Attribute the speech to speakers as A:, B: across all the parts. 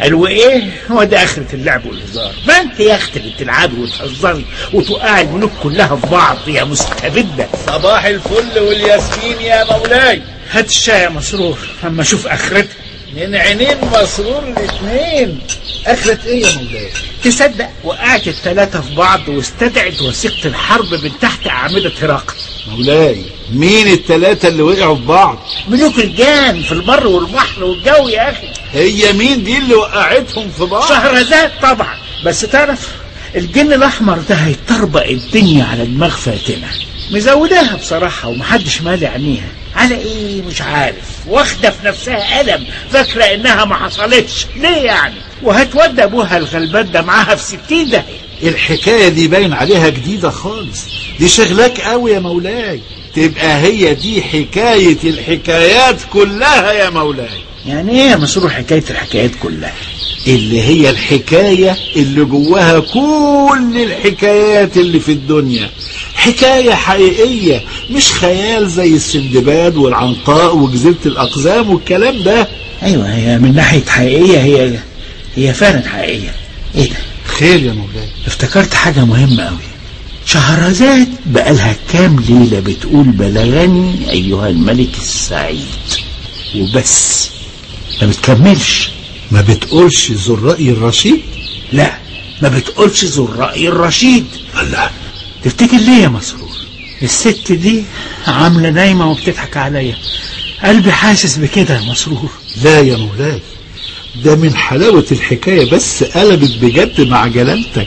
A: قالوا ايه هو ده اخرة اللعب والهزار ما انت يا اختي اللي بتلعبي وتهزري وتوقعي البنوك كلها في بعض يا مستبدة
B: صباح الفل والياسمين يا مولاي
A: هات الشاي يا مسرور اما اشوف اخرتها
B: من عينين مسرور الاثنين اخرة ايه يا مولاي
A: تصدق وقعت الثلاثة في بعض واستدعت وثيقة الحرب من تحت أعمدة هرقل
C: مولاي مين التلاتة اللي وقعوا في بعض
A: ملوك الجان في البر والبحر والجو يا أخي
C: هي مين دي اللي وقعتهم في بعض
A: شهرزاد طبعا بس تعرف الجن الأحمر ده هيطربق الدنيا على دماغ فاتنة مزوداها بصراحة ومحدش مالي عينيها على ايه مش عارف واخدة في نفسها ألم فاكرة انها ما حصلتش ليه يعني وهتودى ابوها الغلبان ده معاها في ستين دقيقة
C: الحكاية دي باين عليها جديدة خالص دي شغلاك قوي يا مولاي تبقى هي دي حكاية الحكايات كلها يا مولاي
A: يعني ايه يا مسرور حكاية الحكايات كلها
C: اللي هي الحكاية اللي جواها كل الحكايات اللي في الدنيا حكاية حقيقية مش خيال زي السندباد والعنقاء وجزيرة الأقزام والكلام ده
A: ايوه هي من ناحية حقيقية هي هي فعلا حقيقية ايه ده
C: خير يا مولاي
A: افتكرت حاجة مهمة قوي شهرزاد بقالها كام ليلة بتقول بلغني أيها الملك السعيد وبس ما بتكملش
C: ما بتقولش ذو الرأي الرشيد
A: لا ما بتقولش ذو الرأي الرشيد
C: الله
A: تفتكر ليه يا مسرور الست دي عاملة نايمة وبتضحك عليا قلبي حاسس بكده يا مسرور
C: لا يا مولاي ده من حلاوة الحكاية بس قلبت بجد مع جلالتك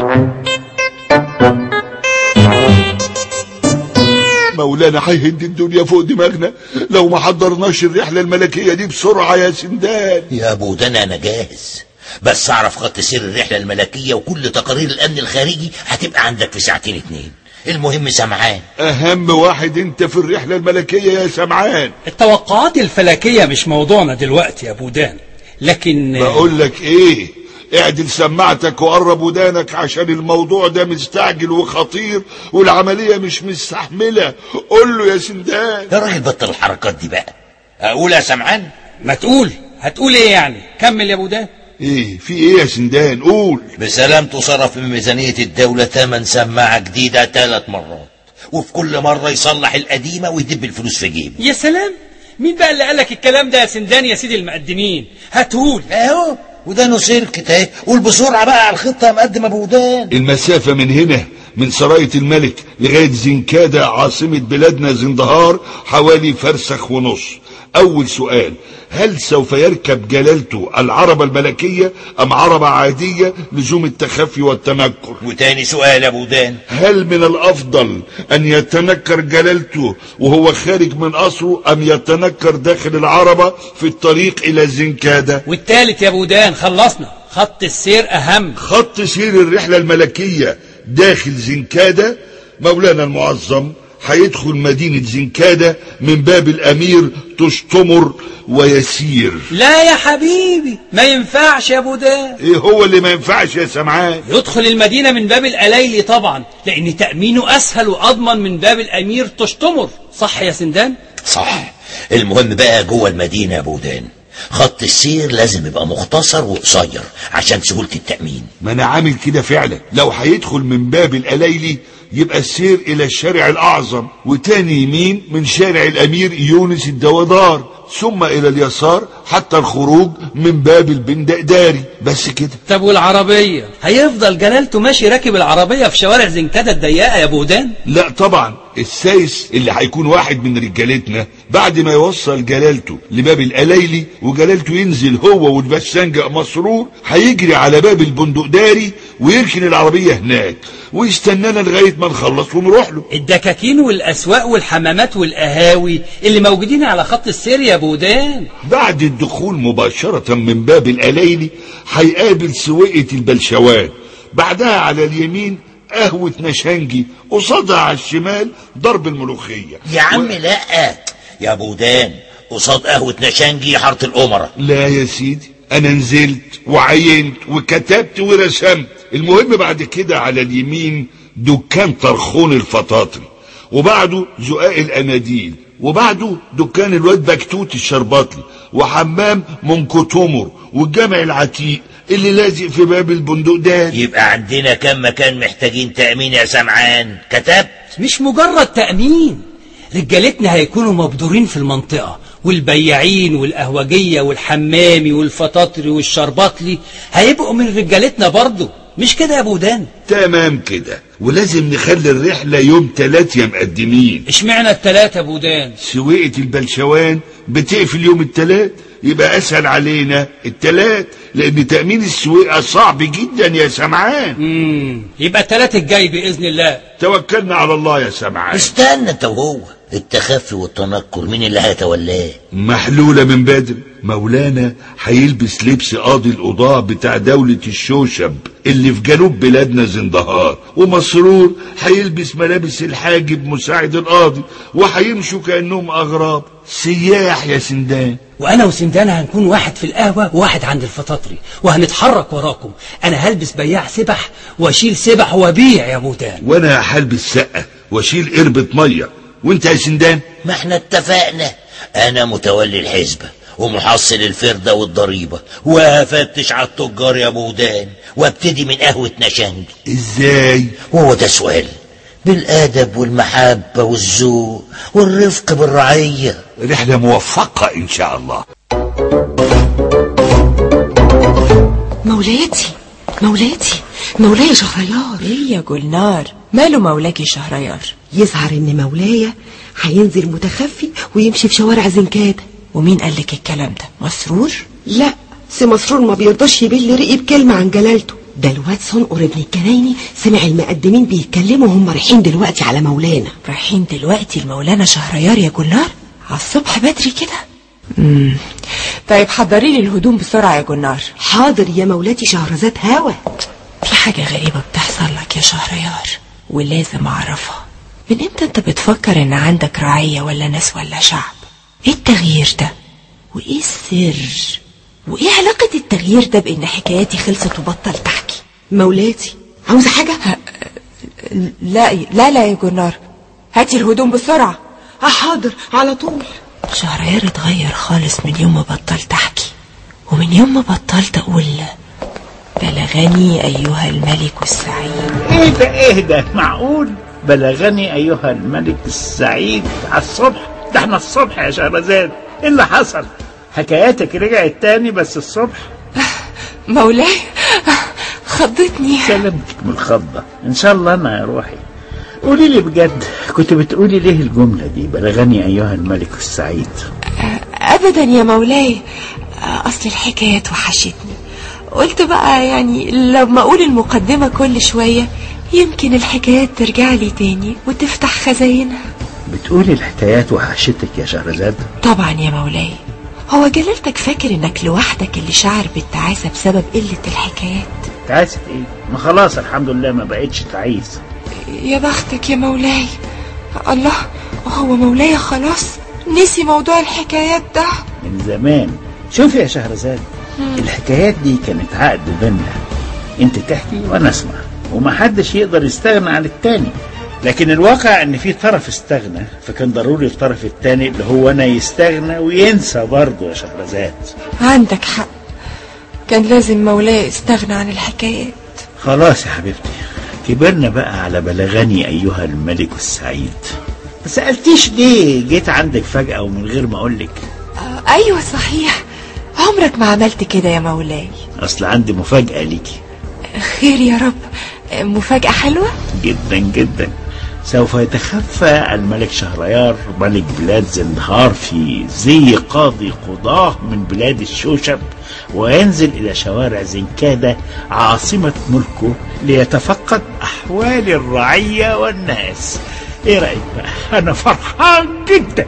D: مولانا هيهد الدنيا فوق دماغنا لو ما حضرناش الرحلة الملكية دي بسرعة يا سندان
E: يا ابو دنا انا جاهز بس اعرف خط سير الرحله الملكيه وكل تقارير الامن الخارجي هتبقى عندك في ساعتين اتنين المهم سمعان
D: أهم واحد أنت في الرحلة الملكية يا سمعان
F: التوقعات الفلكية مش موضوعنا دلوقتي يا بودان لكن
D: بقول لك إيه اعدل سماعتك وقرب ودانك عشان الموضوع ده مستعجل وخطير والعملية مش مستحملة قول له يا سندان
E: يا راجل بطل الحركات دي بقى اقول يا سمعان
F: ما تقول هتقول ايه يعني كمل يا بودان
D: ايه في ايه يا سندان قول
E: بسلامته صرف من ميزانيه الدوله تمن سماعه جديده ثلاث مرات وفي كل مره يصلح القديمه ويدب الفلوس في جيبه
F: يا سلام مين بقى اللي قالك الكلام ده يا سندان يا سيدي المقدمين هتقول
E: اهو وده نسيركت اهي قول بسرعه بقى على الخطه يا مقدم ابو ودان
D: المسافة من هنا من سراية الملك لغاية زنكادة عاصمة بلادنا زندهار حوالي فرسخ ونص أول سؤال هل سوف يركب جلالته العربة الملكية أم عربة عادية لزوم التخفي والتنكر
E: وتاني سؤال يا ابو ودان
D: هل من الأفضل أن يتنكر جلالته وهو خارج من قصره أم يتنكر داخل العربة في الطريق إلى زنكادة
F: والتالت يا بودان خلصنا خط السير اهم
D: خط سير الرحلة الملكية داخل زنكادة مولانا المعظم هيدخل مدينة زنكادة من باب الأمير تشتمر ويسير
F: لا يا حبيبي ما ينفعش يا بودان
D: ايه هو اللي ما ينفعش يا سمعان
F: يدخل المدينة من باب الأليلي طبعا لأن تأمينه أسهل وأضمن من باب الأمير تشتمر صح يا سندان؟
E: صح المهم بقى جوه المدينه يا ابو ودان خط السير لازم يبقى مختصر وقصير عشان سهوله التامين
D: ما انا عامل كده فعلا لو هيدخل من باب الأليلي يبقى السير إلى الشارع الأعظم وتاني يمين من شارع الأمير يونس الدوادار ثم إلى اليسار حتى الخروج من باب البندقداري بس كده
F: طب والعربية هيفضل جلالته ماشي راكب العربية في شوارع زنكادة الضيقة يا بودان
D: لا طبعا السايس اللي هيكون واحد من رجالتنا بعد ما يوصل جلالته لباب الأليلي وجلالته ينزل هو والبسنجة مسرور هيجري على باب البندقداري ويركن العربية هناك ويستنانا لغاية ما نخلص ونروح له
F: الدكاكين والأسواق والحمامات والقهاوي اللي موجودين على خط السير يا بودان
D: بعد الدخول مباشرة من باب الأليلي هيقابل سويقة البلشوات بعدها على اليمين قهوة نشانجي قصادها على الشمال ضرب الملوخية
E: يا عم لا يا ابو ودان قصاد قهوه نشانجي حاره الامراء
D: لا يا سيدي انا نزلت وعينت وكتبت ورسمت المهم بعد كده على اليمين دكان طرخون الفطاطري وبعده زقاق الاناديل وبعده دكان الواد بكتوت الشرباطلي وحمام منكتمر والجامع العتيق اللي لازق في باب البندقداري
E: يبقى عندنا كم مكان محتاجين تأمين يا سمعان كتبت
F: مش مجرد تأمين رجالتنا هيكونوا مبدورين في المنطقة والبياعين والقهوجية والحمامي والفطاطري والشرباطلي هيبقوا من رجالتنا برضه مش كده يا بودان
D: تمام كده ولازم نخلي الرحلة يوم تلات يا مقدمين
F: اشمعنى التلاتة يا بودان
D: سويقة البلشوان بتقفل يوم التلات يبقى اسهل علينا التلات لان تأمين السويقة صعب جدا يا سمعان
F: مم. يبقى التلاتة الجاي بإذن الله
D: توكلنا على الله يا سمعان
E: استنى انت وهو التخفي والتنكر مين اللي هيتولاه
D: محلولة من بدري مولانا هيلبس لبس قاضي القضاء بتاع دولة الشوشب اللي في جنوب بلادنا زندهار ومسرور هيلبس ملابس الحاجب مساعد القاضي وهيمشوا كأنهم أغراب سياح يا سندان
F: وانا وسندان هنكون واحد في القهوة وواحد عند الفطاطري وهنتحرك وراكم انا هلبس بياع سبح واشيل سبح وابيع يا بودان
D: وانا هلبس سقة واشيل قربة مية وانت يا سندان
E: ما احنا اتفقنا انا متولي الحزبة ومحصل الفردة والضريبة وهفتش على التجار يا بودان وابتدي من قهوة نشنج
D: ازاي
E: وهو ده سؤال بالادب والمحبة والذوق والرفق بالرعية
D: رحلة موفقة ان شاء الله
G: مولايتي مولايتي مولاي شهريار
H: ايه يا جولنار ماله مولاكي شهريار
G: يظهر ان مولاي هينزل متخفي ويمشي في شوارع زنكادة
H: ومين قالك الكلام ده مسرور
G: لا سي مسرور ما بيرضاش يبل رقي بكلمة عن جلالته ده الواد صنقر ابن الكنايني سمع المقدمين بيتكلموا هم رايحين دلوقتي على مولانا
H: رايحين دلوقتي المولانا شهريار يا جولنار على الصبح بدري كده امم طيب حضري لي الهدوم بسرعة يا جولنار
G: حاضر يا مولاتي شهرزاد هوا
H: في حاجة غريبة بتحصل لك يا شهريار ولازم أعرفها من امتى انت بتفكر ان عندك رعية ولا ناس ولا شعب ايه التغيير ده وايه السر وايه علاقة التغيير ده بان حكاياتي خلصت وبطل تحكي
G: مولاتي عاوزة حاجة
H: لا لا لا يا جنار هاتي الهدوم بسرعة
G: اه حاضر على طول
H: شهريار اتغير خالص من يوم ما بطلت احكي ومن يوم ما بطلت اقول بلغني ايها الملك السعيد
A: ايه ده ايه ده معقول بلغني ايها الملك السعيد على الصبح ده احنا الصبح يا شهرزاد ايه اللي حصل حكاياتك رجعت تاني بس الصبح
H: مولاي خضتني
A: سلامتك من الخضة ان شاء الله انا يا روحي قولي لي بجد كنت بتقولي ليه الجملة دي بلغني ايها الملك السعيد
H: ابدا يا مولاي اصل الحكايات وحشتني قلت بقى يعني لما اقول المقدمة كل شوية يمكن الحكايات ترجع لي تاني وتفتح خزاينها
A: بتقولي الحكايات وحشتك يا شهرزاد
H: طبعا يا مولاي هو جلالتك فاكر انك لوحدك اللي شعر بالتعاسة بسبب قلة الحكايات
A: تعاست ايه ما خلاص الحمد لله ما بقتش تعيس
H: يا بختك يا مولاي الله هو مولاي خلاص نسي موضوع الحكايات ده
A: من زمان شوفي يا شهرزاد الحكايات دي كانت عقد بينا انت تحكي وانا اسمع ومحدش يقدر يستغنى عن التاني لكن الواقع ان في طرف استغنى فكان ضروري الطرف التاني اللي هو انا يستغنى وينسى برضه يا شهرزاد
H: عندك حق كان لازم مولاي يستغنى عن الحكايات
A: خلاص يا حبيبتي كبرنا بقى على بلغني ايها الملك السعيد ما سألتيش ليه جيت عندك فجأة ومن غير ما اقولك
H: آه ايوه صحيح عمرك ما عملت كده يا مولاي
A: اصل عندي مفاجأة ليكي
H: خير يا رب مفاجأة حلوة
A: جدا جدا سوف يتخفى الملك شهريار ملك بلاد زندهار في زي قاضي قضاه من بلاد الشوشب وينزل إلى شوارع زنكادة عاصمة ملكه ليتفقد أحوال الرعية والناس إيه رأيك بقى أنا فرحان جدا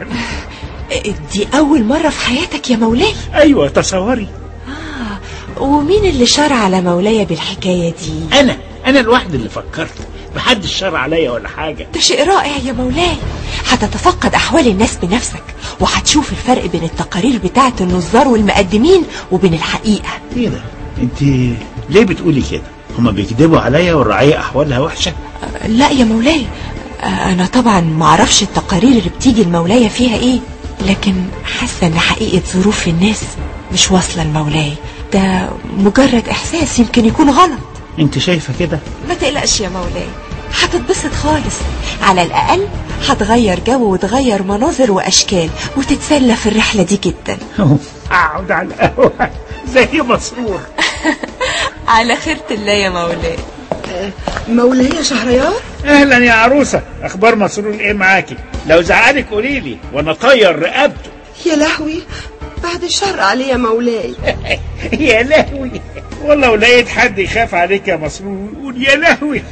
H: دي أول مرة في حياتك يا مولاي
A: أيوة تصوري
H: آه ومين اللي شرع على مولاي بالحكاية دي
A: أنا أنا الواحد اللي فكرت محدش شرع عليا ولا حاجة
H: ده شيء رائع يا مولاي هتتفقد أحوال الناس بنفسك وهتشوف الفرق بين التقارير بتاعة النظار والمقدمين وبين الحقيقة
A: ايه ده انت ليه بتقولي كده هما بيكذبوا عليا والرعية أحوالها وحشة
H: لا يا مولاي أنا طبعا معرفش التقارير اللي بتيجي المولاي فيها إيه لكن حاسة ان حقيقة ظروف الناس مش واصلة لمولاي ده مجرد احساس يمكن يكون غلط
A: انت شايفة كده
H: ما تقلقش يا مولاي هتتبسط خالص على الأقل هتغير جو وتغير مناظر وأشكال وتتسلى في الرحلة دي جدا
A: اقعد على القهوة زي مسرور
H: على خيرة الله يا مولاي
G: مولاي يا شهريار
A: اهلا يا عروسة اخبار مسرور ايه معاكي لو زعلك قولي لي وانا طير رقبته
G: يا لهوي بعد الشر عليه يا مولاي
A: يا لهوي والله ولقيت حد يخاف عليك يا مسرور يقول يا لهوي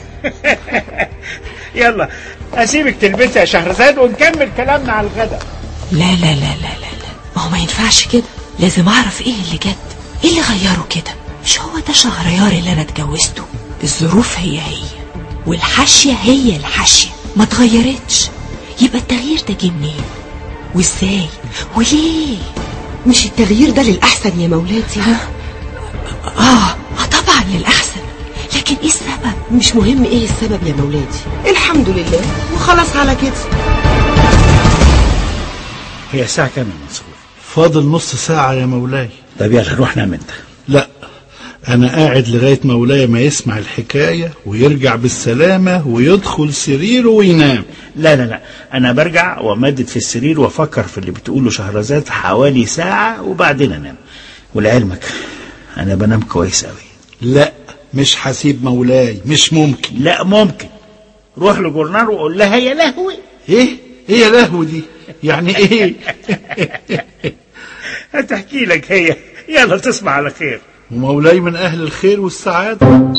A: يلا اسيبك تلبسي يا شهرزاد ونكمل كلامنا على الغدا
H: لا لا لا لا لا لا ما هو ما ينفعش كده لازم أعرف إيه اللي جد إيه اللي غيره كده مش هو ده شهريار اللي أنا اتجوزته الظروف هي هي والحاشية هي الحاشية ما اتغيرتش يبقى التغيير ده جه منين وازاي وليه
G: مش التغيير ده للأحسن يا مولاتي
H: آه آه طبعا للأحسن لكن إيه السبب
G: مش مهم ايه السبب يا مولاتي الحمد لله وخلاص على كده
A: هي الساعة كام يا مسرور
C: فاضل نص ساعة يا مولاي
A: طب يلا روح نام انت
C: لا أنا قاعد لغاية مولاي ما يسمع الحكاية ويرجع بالسلامة ويدخل سريره وينام
A: لا لا لا انا برجع وامدد في السرير وافكر في اللي بتقوله شهرزاد حوالي ساعة وبعدين انام ولعلمك انا بنام كويس قوي
C: لا مش هسيب مولاي مش ممكن
A: لا ممكن روح لجورنال وقول لها يا لهوي
C: ايه ايه يا لهو دي يعني ايه
A: هتحكي لك هي يلا تصبح على خير
C: ومولاي من أهل الخير والسعادة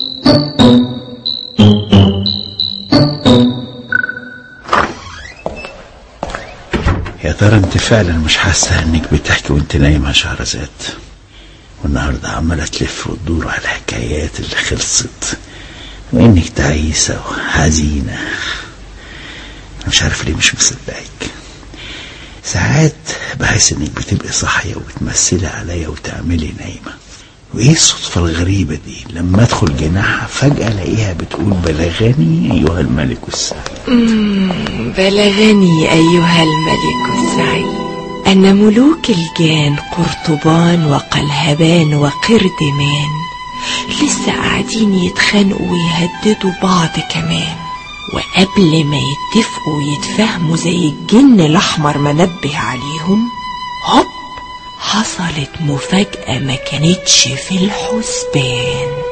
A: يا ترى انت فعلا مش حاسه انك بتحكي وانت نايمه يا شهرزاد والنهارده عماله تلف وتدور على الحكايات اللي خلصت وانك تعيسه وحزينه أنا مش عارف ليه مش مصدقك ساعات بحس انك بتبقي صاحيه وبتمثلي عليا وتعملي نايمه وايه الصدفه الغريبه دي لما ادخل جناحها فجاه الاقيها بتقول بلغني ايها الملك السعيد
H: بلغني أيها الملك السعيد أن ملوك الجان قرطبان وقلهبان وقردمان لسه قاعدين يتخانقوا ويهددوا بعض كمان وقبل ما يتفقوا ويتفاهموا زي الجن الأحمر ما نبه عليهم هوب حصلت مفاجأة ما كانتش في الحسبان